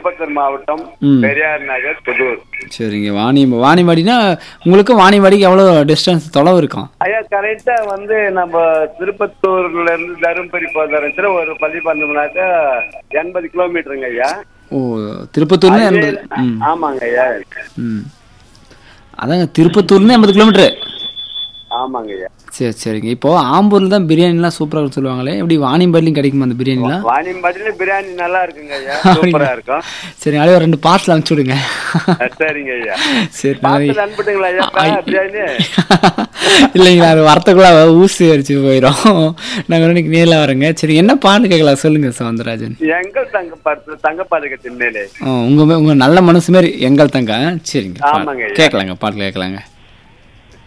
திருப்பத்தூர் மாவட்டம் ம். பெரியார் நகர் புதூர் சரிங்க வாணி வாணிவாடினா உங்களுக்கு வாணிவாடிக்கு எவ்வளோ டிஸ்டன்ஸ் தொலைவு இருக்கும் ஐயா கரெக்டா வந்து நம்ம திருப்பத்தூர்ல இருந்து தருமபுரி போகிறதுல ஒரு பள்ளி பண்ணோம்னாக்கா எண்பது கிலோமீட்டருங்க ஐயா ஓ திருப்பத்தூர்னு எண்பது ம் ஆமாங்க ஐயா ம் அதாங்க திருப்பத்தூர்னு எண்பது கிலோமீட்ரு ஆமாங்க ஐயா சரி சரிங்க இப்போ ஆம்பூர்ல தான் பிரியாணிலாம் சூப்பராக சொல்லுவாங்களே எப்படி வாணியம்பாடிலையும் கிடைக்குமா அந்த பிரியாணிலாம் வாணியம்பாடியில பிரியாணி நல்லா இருக்குங்க ஐயா சூப்பரா இருக்கும் சரி அப்படியே ஒரு ரெண்டு பார்சல் அனுப்பிச்சு விடுங்க அஹ் சரிங்க ஐயா சரி பார்த்து அனுப்பிட்டுங்களா ஐயா ஐ- பிரியாணி இல்லைங்களா அது வரத்துக்குள்ள ஊசி அரிச்சு போயிடும் நாங்கள் இன்னைக்கு நேரில் வரேங்க சரி என்ன பாட்டு கேட்கலாம் சொல்லுங்க சவுந்தரராஜன் எங்கள் தங்க பார்த்து தங்கப்பாதுகத்தின் மேலே ஆ, உங்க மே- உங்க நல்ல மனசு மாதிரி எங்கள் தங்க சரிங்க ஆமாங்க ஐயா. கேட்கலாங்க பாட்டு கேட்கலாங்க